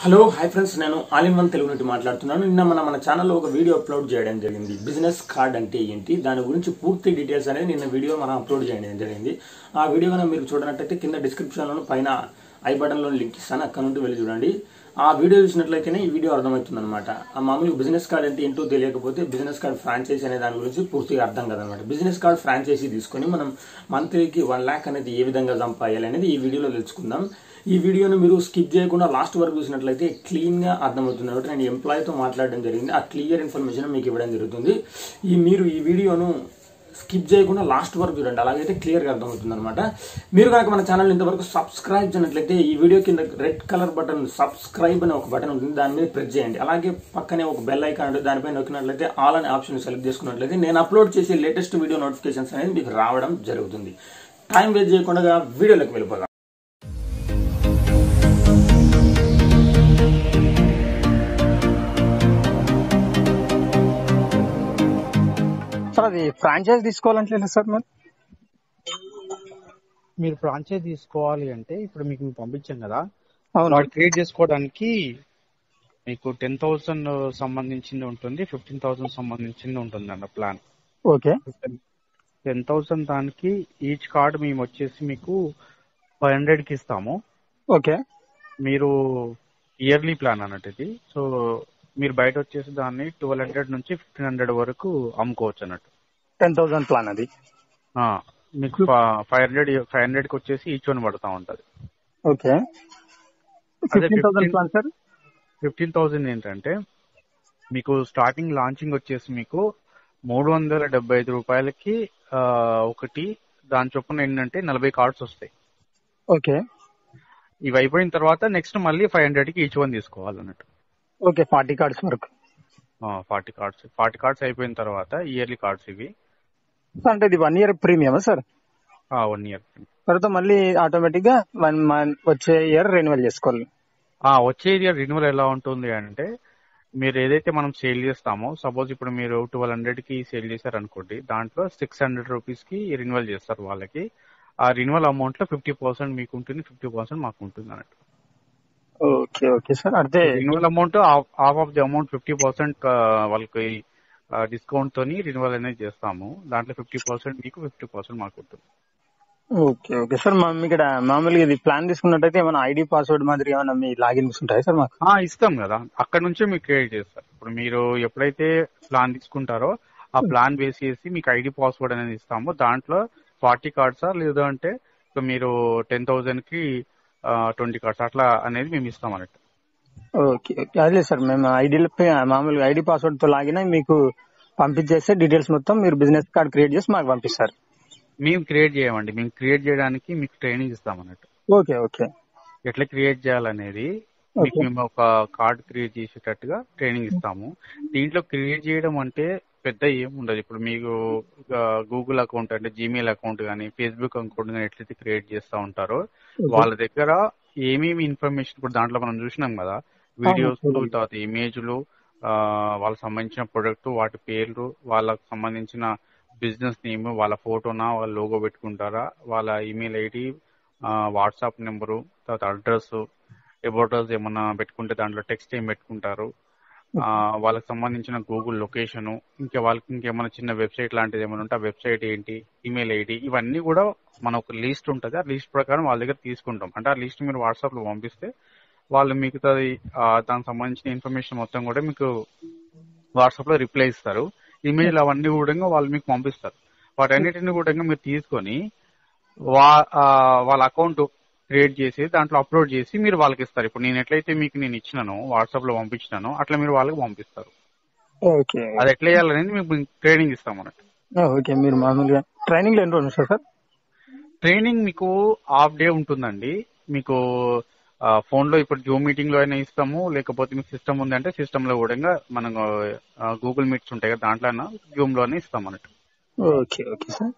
Hello hi friends నేను all in one Telugu నుండి మాట్లాడుతున్నాను నిన్న మన మన ఛానల్లో ఒక వీడియో అప్లోడ్ చేయడం జరిగింది బిజినెస్ కార్డ్ అంటే ఏంటి దాని గురించి పూర్తి డీటెయిల్స్ అనేది నిన్న వీడియో మనం అప్లోడ్ చేయడం జరిగింది ఆ వీడియో కనుక మీరు చూడనట్టయితే కింద డిస్క్రిప్షన్లో పైన ఐ బటన్లో లింక్ ఇస్తాను అక్కడ నుండి వెళ్ళి చూడండి ఆ వీడియో చూసినట్లయితేనే ఈ వీడియో అర్థమవుతుంది అనమాట ఆ మామూలు బిజినెస్ కార్డ్ అంటే ఏంటో తెలియకపోతే బిజినెస్ కార్డ్ ఫ్రాంచైజీ అనే దాని గురించి పూర్తిగా అర్థం కదనమాట బిజినెస్ కార్డ్ ఫ్రాంచైజీ తీసుకొని మనం మంత్లీకి వన్ ల్యాక్ అనేది ఏ విధంగా సంపాయాలి అనేది ఈ వీడియోలో తెలుసుకుందాం ఈ వీడియోను మీరు స్కిప్ చేయకుండా లాస్ట్ వరకు చూసినట్లయితే క్లీన్ గా అర్థమవుతుంది కాబట్టి నేను ఎంప్లాయీతో మాట్లాడడం జరిగింది ఆ క్లియర్ ఇన్ఫర్మేషన్ మీకు ఇవ్వడం జరుగుతుంది ఈ మీరు ఈ వీడియోను స్కిప్ చేయకుండా లాస్ట్ వరకు చూడండి అలాగైతే క్లియర్గా అర్థమవుతుంది అనమాట మీరు కనుక మన ఛానల్ ఇంతవరకు సబ్స్క్రైబ్ చేయనట్లయితే ఈ వీడియో కింద రెడ్ కలర్ బటన్ సబ్స్క్రైబ్ అనే ఒక బటన్ ఉంటుంది దాని మీద ప్రెస్ చేయండి అలాగే పక్కనే ఒక బెల్ ఐకాన్ ఉంటుంది దానిపై నొక్కినట్లయితే ఆల్ అనే ఆప్షన్ సెలెక్ట్ చేసుకున్నట్లయితే నేను అప్లోడ్ చేసే లేటెస్ట్ వీడియో నోటిఫికేషన్స్ అనేది మీకు రావడం జరుగుతుంది టైం వేస్ట్ చేయకుండా వీడియోలోకి వెళ్ళిపోదాం సార్ అది ఫ్రాంచైజ్ తీసుకోవాలంటే సార్ మరి మీరు ఫ్రాంచైజ్ తీసుకోవాలి అంటే ఇప్పుడు మీకు మేము పంపించాం కదా అవును వాడు క్రియేట్ చేసుకోవడానికి మీకు టెన్ థౌసండ్ సంబంధించింది ఉంటుంది ఫిఫ్టీన్ థౌసండ్ సంబంధించింది ఉంటుంది అన్న ప్లాన్ ఓకే టెన్ థౌసండ్ దానికి ఈచ్ కార్డ్ మేము వచ్చేసి మీకు ఫైవ్ హండ్రెడ్ కి ఇస్తాము ఓకే మీరు ఇయర్లీ ప్లాన్ అన్నట్టు ఇది సో మీరు బయట వచ్చేసి దాన్ని ట్వెల్వ్ హండ్రెడ్ నుంచి ఫిఫ్టీన్ హండ్రెడ్ వరకు అమ్ముకోవచ్చు అన్నట్టు టెన్ థౌసండ్ ప్లాన్ అది ఆ, మీకు ఫైవ్ హండ్రెడ్ ఫైవ్ హండ్రెడ్ కి వచ్చేసి ఈచ్ వన్ పడతా ఉంటది ఓకే అదే fifteen thousand 15 plan sir fifteen thousand ఏంటంటే మీకు స్టార్టింగ్ లాంచింగ్ వచ్చేసి మీకు మూడు వందల డెబ్బై ఐదు రూపాయలకి ఆ, ఒకటి దాని చొప్పున ఏంటంటే నలభై కార్డ్స్ వస్తాయి ఓకే ఇవి అయిపోయిన తర్వాత నెక్స్ట్ మళ్ళీ ఫైవ్ హండ్రెడ్ కి ఈచ్ వన్ తీసుకోవాలన్నట్టు ఓకే ఫార్టీ కార్డ్స్ వరకు ఫార్టీ కార్డ్స్ ఫార్టీ కార్డ్స్ అయిపోయిన తర్వాత ఇయర్లీ కార్డ్స్ ఇవి సార్ అంటే ఇది one year premium sir one year తర్వాత మళ్ళీ ఆటోమేటిక్ గా వన్ మంత్ వచ్చే ఇయర్ రెన్యువల్ చేసుకోవాలి వచ్చే ఇయర్ రిన్యూవల్ ఎలా ఉంటుంది అంటే మీరు ఏదైతే మనం సేల్ చేస్తామో సపోజ్ ఇప్పుడు మీరు ట్వెల్వ్ హండ్రెడ్ కి సేల్ చేశారు అనుకోండి దాంట్లో సిక్స్ హండ్రెడ్ రూపీస్ కి రిన్యువల్ చేస్తారు వాళ్ళకి ఆ రిన్యువల్ అమౌంట్ లో ఫిఫ్టీ పర్సెంట్ మీకు ఉంటుంది ఫిఫ్టీ పర్సెంట్ మాకు ఉంటుంది అన్నట్టు ఓకే ఓకే సార్ అంటే renewal amount half of the amount fifty percent వాళ్ళకి డిస్కౌంట్ తోని రిన్యువల్ అనేది చేస్తాము దాంట్లో ఫిఫ్టీ పర్సెంట్ మీకు ఫిఫ్టీ పర్సెంట్ మాకు ఉంటుంది ఓకే ఓకే సార్ మనం ఇక్కడ మామూలుగా ఇది ప్లాన్ తీసుకున్నట్టయితే ఏమైనా ఐడి పాస్వర్డ్ మాదిరి ఏమైనా మీ లాగిన్స్ ఉంటాయి సార్ మాకు ఆ, ఇస్తాం కదా అక్కడ నుంచే మీకు క్రియేట్ చేస్తారు ఇప్పుడు మీరు ఎప్పుడైతే ప్లాన్ తీసుకుంటారో ఆ ప్లాన్ బేస్ చేసి మీకు ఐడి పాస్వర్డ్ అనేది ఇస్తాము దాంట్లో ఫార్టీ కార్డ్సా లేదా అంటే ఇప్పుడు మీరు టెన్ థౌసండ్ కి ట్వంటీ కార్డ్స్ అట్లా అనేది మేము ఇస్తాం అన్నట్టు ఓకే ఓకే అదే సార్ మేము ఐడి మామూలుగా ఐడి పాస్వర్డ్ తో లాగిన మీకు పంపించేస్తే డీటెయిల్స్ మొత్తం మీరు బిజినెస్ కార్డ్ క్రియేట్ చేసి మాకు పంపిస్తారు మేము క్రియేట్ చేయమండి మేము క్రియేట్ చేయడానికి మీకు ట్రైనింగ్ ఇస్తాం అన్నట్టు ఓకే ఓకే ఎట్లా క్రియేట్ చేయాలనేది మీకు ఓకే మేము ఒక కార్డ్ క్రియేట్ చేసేటట్టుగా ట్రైనింగ్ ఇస్తాము దీంట్లో క్రియేట్ చేయడం అంటే పెద్ద ఏం ఉండదు ఇప్పుడు మీకు గూగుల్ అకౌంట్ అంటే జీమెయిల్ అకౌంట్ కానీ ఫేస్బుక్ అకౌంట్ కానీ ఎట్లయితే క్రియేట్ చేస్తూ ఉంటారో వాళ్ళ దగ్గర ఏమేమి ఇన్ఫర్మేషన్ ఇప్పుడు దాంట్లో మనం చూసినాం కదా వీడియోస్ తర్వాత ఇమేజ్లు వాళ్ళకి సంబంధించిన ప్రొడక్ట్ వాటి పేర్లు వాళ్ళకి సంబంధించిన బిజినెస్ నేమ్ వాళ్ళ ఫోటోనా వాళ్ళ లోగో పెట్టుకుంటారా వాళ్ళ ఈమెయిల్ ఐడి వాట్సాప్ నెంబరు తర్వాత అడ్రస్ అబౌటర్స్ ఏమన్నా పెట్టుకుంటే దాంట్లో టెక్స్ట్ ఏం పెట్టుకుంటారు ఆ, వాళ్ళకి సంబంధించిన గూగుల్ లొకేషన్ ఇంకా వాళ్ళకి ఇంకేమైనా చిన్న వెబ్సైట్ లాంటిది ఏమైనా ఉంటే ఆ వెబ్సైట్ ఏంటి ఈమెయిల్ ఐడి ఇవన్నీ కూడా మన ఒక లిస్ట్ ఉంటుంది ఆ లిస్ట్ ప్రకారం వాళ్ళ దగ్గర తీసుకుంటాం అంటే ఆ లిస్ట్ మీరు వాట్సాప్ లో పంపిస్తే వాళ్ళు మిగతాది ఆ, దానికి సంబంధించిన ఇన్ఫర్మేషన్ మొత్తం కూడా మీకు వాట్సాప్ లో రిప్లై ఇస్తారు ఇమేజ్లు అవన్నీ కూడా వాళ్ళు మీకు పంపిస్తారు వాటన్నిటిని కూడా మీరు తీసుకొని వా ఆ, వాళ్ళ అకౌంట్ క్రియేట్ చేసి దాంట్లో అప్లోడ్ చేసి మీరు వాళ్ళకి ఇస్తారు ఇప్పుడు నేను ఎట్లయితే మీకు నేను ఇచ్చినానో వాట్సాప్ లో పంపించినానో అట్లా మీరు వాళ్ళకి పంపిస్తారు ఓకే అది ఎట్లా చేయాలనేది మీకు ట్రైనింగ్ ఇస్తాం అన్నట్టు ఓకే మీరు మామూలుగా ట్రైనింగ్ లో ఎన్ని రోజులు సార్ సార్ ట్రైనింగ్ మీకు హాఫ్ డే ఉంటుందండి మీకు ఫోన్ లో ఇప్పుడు జూమ్ మీటింగ్ లో అయినా ఇస్తాము లేకపోతే మీకు సిస్టమ్ ఉందంటే సిస్టమ్ లో కూడా మనం గూగుల్ మీట్స్ ఉంటాయి కదా దాంట్లో అయినా జూమ్ లోనే ఇస్తాం అన్నట్టు ఓకే ఓకే సార్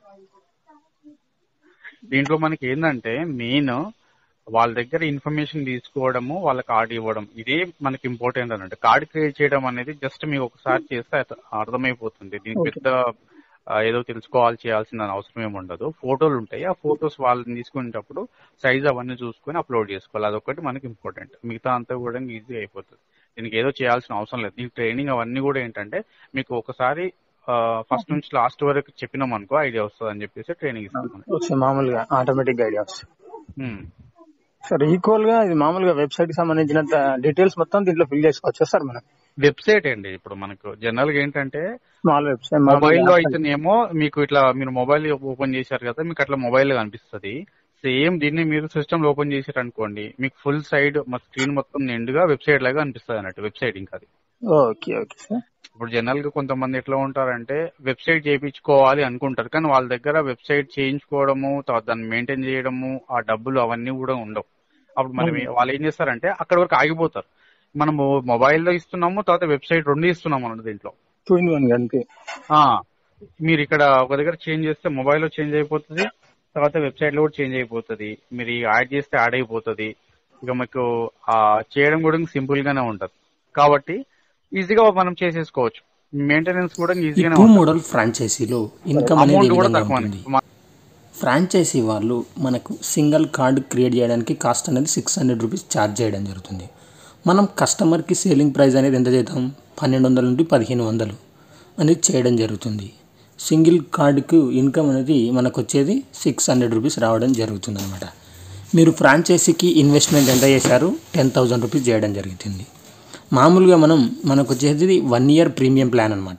దీంట్లో మనకి ఏంటంటే మెయిన్ వాళ్ళ దగ్గర ఇన్ఫర్మేషన్ తీసుకోవడము వాళ్ళ కార్డ్ ఇవ్వడం ఇదే మనకి ఇంపార్టెంట్ అన్నట్టు కార్డ్ క్రియేట్ చేయడం అనేది జస్ట్ మీకు ఒకసారి చేస్తే అర్థ- అర్థమైపోతుంది దీనికి Okay. పెద్ద ఆ, ఏదో తెలుసుకోవాలి చేయాల్సిన అవసరం ఏమి ఉండదు ఫోటోలు ఉంటాయి ఆ ఫోటోస్ వాళ్ళని తీసుకునేటప్పుడు సైజ్ అవన్నీ చూసుకొని అప్లోడ్ చేసుకోవాలి అదొకటి మనకి ఇంపార్టెంట్ మిగతా అంతా కూడా ఈజీ అయిపోతుంది దీనికి ఏదో చేయాల్సిన అవసరం లేదు దీనికి ట్రైనింగ్ అవన్నీ కూడా ఏంటంటే మీకు ఒకసారి ఫస్ట్ నుంచి లాస్ట్ వరకు చెప్పినాం అనుకో ఐడియా వస్తుంది అని చెప్పేసి ట్రైనింగ్ ఇస్తాం మనం. వచ్చి మామూలుగా ఆటోమేటిక్ ఐడియా వస్తుంది ఉమ్. సార్ ఈక్వల్ గా ఇది మామూలుగా వెబ్సైట్ కి సంబంధించిన డీటెయిల్స్ మొత్తం దీంట్లో ఫిల్ చేసుకోవచ్చు సార్ మనం వెబ్సైట్ అండి ఇప్పుడు మనకు జనరల్ గా ఏంటంటే స్మాల్ వెబ్సైట్ మొబైల్ లో అయితేనేమో మీకు ఇట్లా మీరు మొబైల్ ఓపెన్ చేశారు కదా మీకు అట్లా మొబైల్ లో కనిపిస్తుంది సేమ్ దీన్ని మీరు సిస్టమ్ లో ఓపెన్ చేశారు అనుకోండి మీకు ఫుల్ సైడ్ మా స్క్రీన్ మొత్తం నిండుగా వెబ్సైట్ లాగా అనిపిస్తుంది అన్నట్టు వెబ్సైట్ ఇంకా అది ఓకే ఓకే సార్ ఇప్పుడు జనరల్ గా కొంతమంది ఎట్లా ఉంటారంటే వెబ్సైట్ చేయించుకోవాలి అనుకుంటారు కానీ వాళ్ళ దగ్గర వెబ్సైట్ చేయించుకోవడము తర్వాత దాన్ని మెయింటైన్ చేయడము ఆ డబ్బులు అవన్నీ కూడా ఉండవు అప్పుడు మనం ఏ- వాళ్ళు ఏం చేస్తారంటే అక్కడ వరకు ఆగిపోతారు మనము మొబైల్లో ఇస్తున్నాము తర్వాత వెబ్సైట్ రెండు ఇస్తున్నాము అన్నట్టు దీంట్లో టూ ఇన్ వన్ అంతే ఆ మీరు ఇక్కడ ఒక దగ్గర చేంజ్ చేస్తే మొబైల్లో చేంజ్ అయిపోతుంది తర్వాత వెబ్సైట్ లో కూడా చేంజ్ అయిపోతుంది మీరు యాడ్ చేస్తే యాడ్ అయిపోతుంది ఇక మీకు ఆ చేయడం కూడా సింపుల్ గానే ఉంటది కాబట్టి ఈజీగా మనం చేసేసుకోవచ్చు మెయింటెనెన్స్ కూడా ఈ ఈజీగానే టూ ఉంటుంది మోడల్ ఫ్రాంచైజీలో ఇన్కమ్ అనేది అమౌంట్ ఏ కూడా విధంగా తక్కువనే ఉంటుంది ఫ్రాంచైజీ వాళ్ళు మనకు సింగిల్ కార్డు క్రియేట్ చేయడానికి కాస్ట్ అనేది సిక్స్ హండ్రెడ్ రూపీస్ ఛార్జ్ చేయడం జరుగుతుంది మనం కస్టమర్కి సేలింగ్ ప్రైస్ అనేది ఎంత చేద్దాం పన్నెండు వందల నుండి పదిహేను వందలు అనేది చేయడం జరుగుతుంది సింగిల్ కార్డుకు ఇన్కమ్ అనేది మనకు వచ్చేది సిక్స్ హండ్రెడ్ రూపీస్ రావడం జరుగుతుంది అనమాట మీరు ఫ్రాంచైజీకి ఇన్వెస్ట్మెంట్ ఎంత చేశారు టెన్ థౌజండ్ రూపీస్ చేయడం జరుగుతుంది మామూలుగా మనం మనకు వచ్చేది వన్ ఇయర్ ప్రీమియం ప్లాన్ అనమాట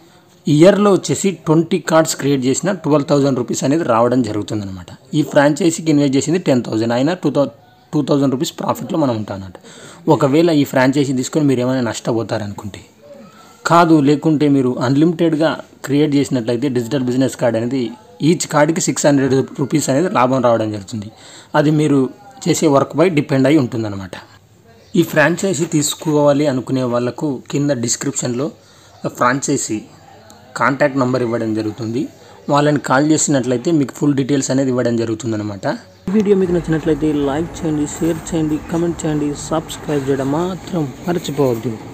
ఇయర్లో వచ్చేసి ట్వంటీ కార్డ్స్ క్రియేట్ చేసిన ట్వెల్వ్ థౌసండ్ రూపీస్ అనేది రావడం జరుగుతుంది అనమాట ఈ ఫ్రాంచైజీకి ఇన్వెస్ట్ చేసింది టెన్ థౌసండ్ అయినా టూ థౌ టూ థౌసండ్ రూపీస్ ప్రాఫిట్లో మనం ఉంటాం అన్నమాట ఒకవేళ ఈ ఫ్రాంచైజీ తీసుకొని మీరు ఏమైనా నష్టపోతారనుకుంటే కాదు లేకుంటే మీరు అన్లిమిటెడ్గా క్రియేట్ చేసినట్లయితే డిజిటల్ బిజినెస్ కార్డ్ అనేది ఈచ్ కార్డుకి సిక్స్ హండ్రెడ్ రూపీస్ అనేది లాభం రావడం జరుగుతుంది అది మీరు చేసే వర్క్ పై డిపెండ్ అయి ఉంటుందన్నమాట ఈ ఫ్రాంచైజీ తీసుకోవాలి అనుకునే వాళ్ళకు కింద డిస్క్రిప్షన్లో ఫ్రాంచైజీ కాంటాక్ట్ నెంబర్ ఇవ్వడం జరుగుతుంది వాళ్ళని కాల్ చేసినట్లయితే మీకు ఫుల్ డీటెయిల్స్ అనేది ఇవ్వడం జరుగుతుందన్నమాట ఈ వీడియో మీకు నచ్చినట్లయితే లైక్ చేయండి షేర్ చేయండి కమెంట్ చేయండి సబ్స్క్రైబ్ చేయడం మాత్రం మర్చిపోవద్దు